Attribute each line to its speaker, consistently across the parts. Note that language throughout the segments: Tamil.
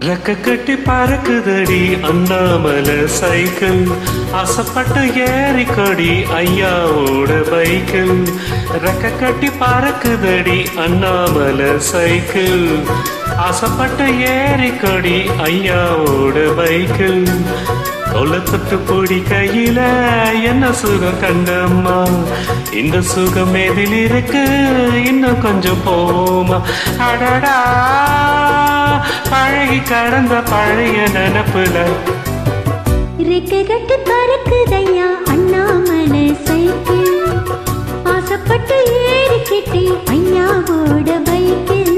Speaker 1: ரெக்க கட்டி பறக்குதடி அண்ணாமல சைக்கிள் ஆசைப்பட்டு ஏறிக்கடி ஐயாவோட பைக்கிள் ரெக்க கட்டி பறக்குதடி அண்ணாமல சைக்கிள் ஆசைப்பட்டு ஏறிக்கடி ஐயாவோட பைக்கிள் தொலைத்தொட்டு பொடி கையில என்ன சுகம் கண்டம்மா இந்த சுகம் எதில் இருக்கு இன்னும் கொஞ்சம் போமா அடடா பழகி கடந்த பழைய நினப்புல
Speaker 2: ரெக்கை கட்டி பறக்குதையா அண்ணாமலை சைக்கிள் ஆசைப்பட்டு ஏறிக்கிட்டே ஐயாவோட பைக்கில்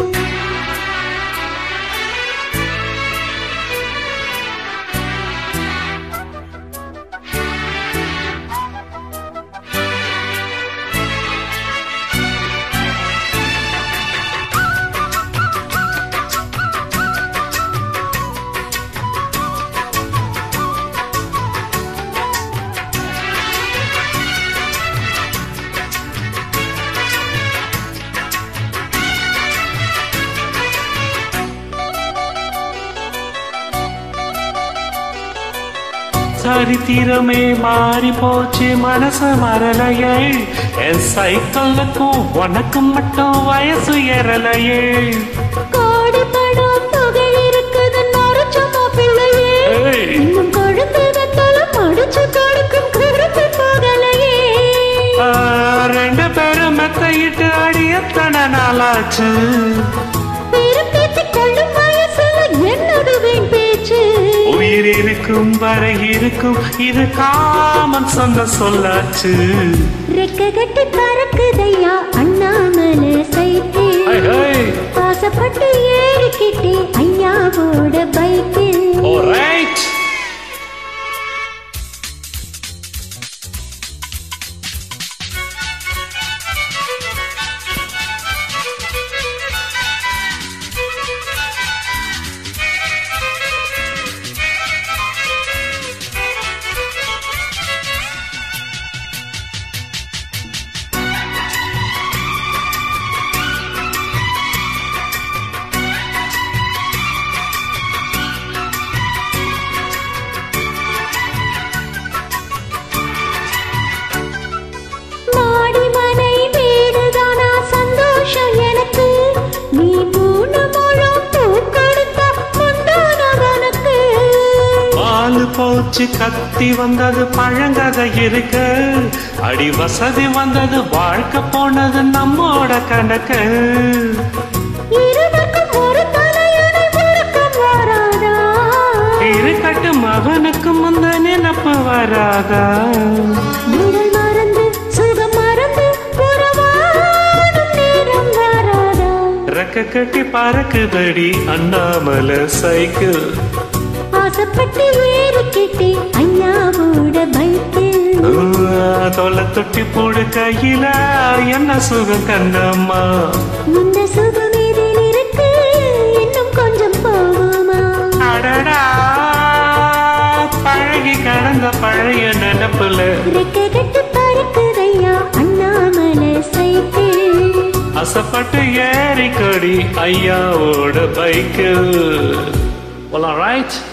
Speaker 1: சரித்திரமே மாறி போச்சு மனசு மறலையே என் சைக்கிளுக்கும் உனக்கும் மட்டும் வயசு ஏறலையே
Speaker 2: கோடி படம் தொகை இருக்குது நரைச்சமா பிள்ளையே
Speaker 1: ஏய்.
Speaker 2: இன்னும் கொழுந்து வெத்தல மடிச்சு கொடுக்கும் கருத்து போகலையே
Speaker 1: ஆ, ரெண்டு பேரும் மெத்தையிட்டு அடி எத்தனை நாளாச்சு
Speaker 2: பெருப்பேத்தி கொள்ளும் வயசுல என்னது வீண் பேச்சு
Speaker 1: உயிர் இருக்கும் வரை இருக்கும் இது காமன் சொன்ன சொல்லாச்சு
Speaker 2: ரெக்க கட்டி பறக்குதையா அண்ணாமலை சைக்கிள்
Speaker 1: ஹை, ஹை.
Speaker 2: ஆசைப்பட்டு ஏறிக்கிட்டே ஐயாவோட பைக்கில்
Speaker 1: Alright.
Speaker 2: மாடி மனை வீடுதானா சந்தோஷம் எனக்கு நீ மூணு முழம் பூ கொடுத்தா முந்தானவனுக்கு
Speaker 1: பாலு போச்சு கத்தி வந்தது பழங்கதை இருக்கு அடி வசதி வந்தது வாழ்க்கை போனது நம்மோட கணக்கு
Speaker 2: இருவருக்கும் ஒரு தலையணை உறக்கம் வராதா
Speaker 1: இருக்கட்டும் அவனுக்கும் அந்த நினப்பு வராதா
Speaker 2: உடல் மறந்து சுகம் மறந்து உறவாடும் நேரம் வராதா
Speaker 1: ரெக்க கட்டி பறக்குதடி அண்ணாமல சைக்கிள்
Speaker 2: ஆசைப்பட்டு ஏறிக்கிட்டே ஐயாவோட பைக்கில்
Speaker 1: தொலை தொட்டி போடு கையில என்ன சுகம் கண்ணம்மா
Speaker 2: இந்த சுகம் இதில் இருக்கு இன்னும் கொஞ்சம் போகுமா
Speaker 1: அடடா பழகி கடந்த பழைய நினப்புல
Speaker 2: ரெக்கை கட்டி பறக்குதையா அண்ணாமலை சைக்கிள்
Speaker 1: அசப்பட்டு ஏறிக்கடி ஐயாவோட பைக்கு Well, all right.